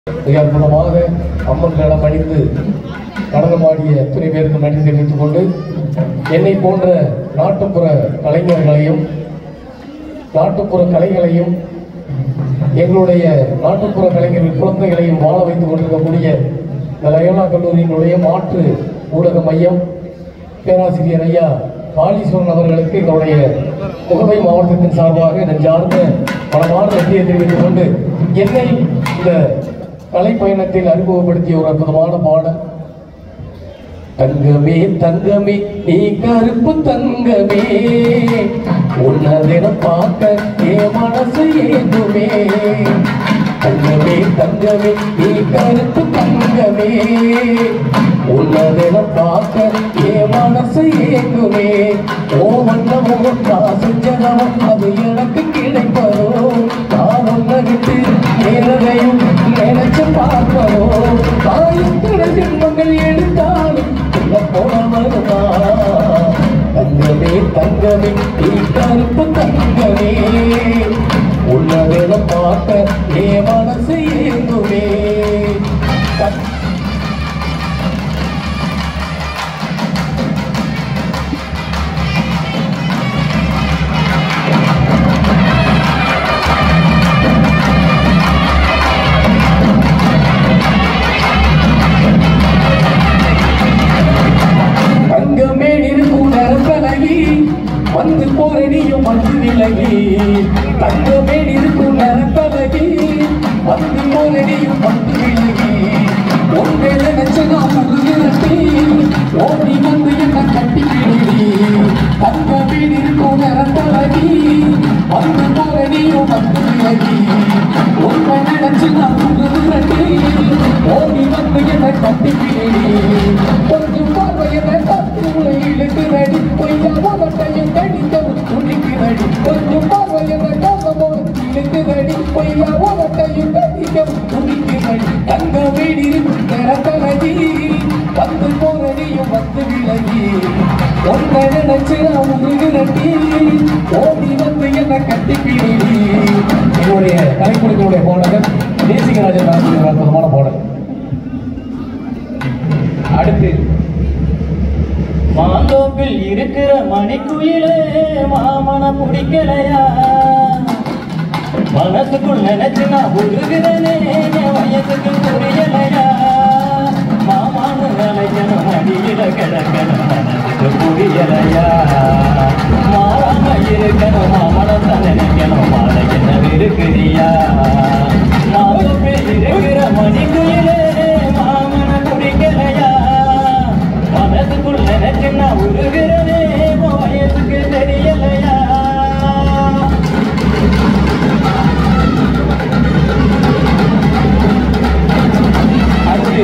மிக அற்புதமாக அம்மன் வேடம் அணிந்து நடனமாடிய துணை பேருக்கு நன்றி தெரிவித்துக் கொண்டு என்னை போன்ற நாட்டுப்புற கலைஞர்களையும் நாட்டுப்புற கலைகளையும் எங்களுடைய நாட்டுப்புற கலைஞர்கள் குழந்தைகளையும் வாழ வைத்துக் கொண்டிருக்கக்கூடிய இந்த லயோலா கல்லூரியினுடைய மாற்று ஊடக மையம் பேராசிரியர் ஐயா காளீஸ்வரன் அவர்களுக்கு எங்களுடைய புகவை மாவட்டத்தின் சார்பாக நெஞ்சார்ந்த பலமான நன்றியை தெரிவித்துக் கொண்டு என்னை இந்த கலை பயணத்தில் அறிமுகப்படுத்திய ஒரு அற்புதமான பாடல் தங்கமே தங்கமே நீ கருப்பு தங்கமே உன்னதென பார்க்க ஏ மனசு ஏதுமே தங்கமே தங்கமே நீ கருப்பு தங்கமே உன்னதென பார்க்க ஏ மனசு ஏங்குமே ஓ வண்ணமோ நான் செஞ்சதவன் அது எனக்கு கிடைப்பதோ நான் உன்னை விட்டு நேரதையும் நினைச்சு பார்ப்பதோ தாயத்திர ஜென்மங்கள் எடுத்தாலும் உள்ள போன வருமா தங்கமே தங்கமே நீ கருப்பு தங்கமே உள்ளதென பார்க்க ஏ மனசு ஏங்குமே தங்- தங்கமே இருக்கும் நரம்பலகி வந்து போரடியும் வந்து விலகி தங்கமே இருக்கும் நரம்பலகி வந்து போரடியும் வந்து விலகி ஒன்றே நினைச்சு நான் முருகி ஓடி வந்து என்ன கட்டி கிழி தங்கமே இருக்கும் நரம்பலகி வந்து போரடியும் வந்து விலகி ஒன்றை நினைச்சு நான் முருகி ஓடி வந்து என்ன கட்டி கிழி கொஞ்சம் பார்வையை தத்து உங்களை இழுக்கிறடி பொய்யா உலட்டையும் கடிக்கவும் துணிக்கிறடி கொஞ்சம் பார்வையை காசமோடு இழுக்கிறடி பொய்யா உலட்டையும் கடிக்கவும் துணிக்கிறடி தங்க வீடு திறக்கலடி வந்து போரடியும் வந்து விலகி ஒன்றை நினைச்சு நான் உருகிறடி ஓடி வந்து என்ன கட்டிக்கிறீ என்னுடைய கலைக்குழுக்களுடைய போனவர் தேசிகராஜன் ஆசிரியர் அற்புதமான போனவர் அடுத்து மாந்தோப்பில் இருக்கிற மணிக்குயிலே மாமன பிடிக்கலையா மனசுக்குள் நினைச்சு நான் உருகிறனே என் வயசுக்கு புரியலையா மாமானு நினைக்கணும் அடியில கிடக்கணும் மனசுக்கு புரியலையா மாறாம இருக்கணும் மாமனத்தை நினைக்கணும் மாலை என்ன இருக்கிறியா மாந்தோப்பில் இருக்கிற மணிக்குயிலே மாமன பிடிக்கலையா மனசுக்குள் நினைச்சு நான் உருகிறனே உன் வயசுக்கு தெரியலையா அடுத்து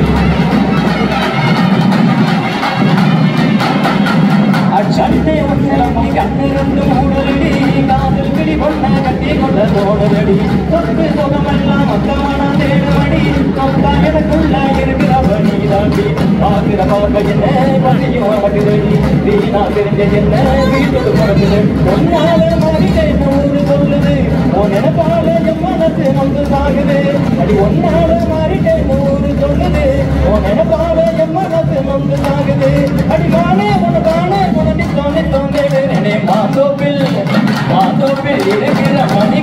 அச்சண்டே சிலம்பம் கண்ணிருந்து மூடலடி காதல் பிடி கொண்ட கட்டி கொண்ட தோடலடி தொட்டு சுகமெல்லாம் மொத்தமான தேடுமடி சொந்தா எனக்குள்ள இருக்கிற பணி தாண்டி பார்க்கிற பார்க்க என்ன பணியும் நடக்குதடி வீணா தெரிஞ்ச என்ன வீட்டுக்கு பிறகுது ஒன்னால மனிதை நூறு சொல்லுது உன் நினைப்பால என் மனசு வந்து சாகுது அடி ஒன்னால மாறிட்டே நூறு சொல்லுது உன் நினைப்பால என் மனசு வந்து சாகுது அடி நானே உனக்கானே உனக்கு தோணி தோன்றே மாந்தோப்பில் மாந்தோப்பில் இருக்கிற மணி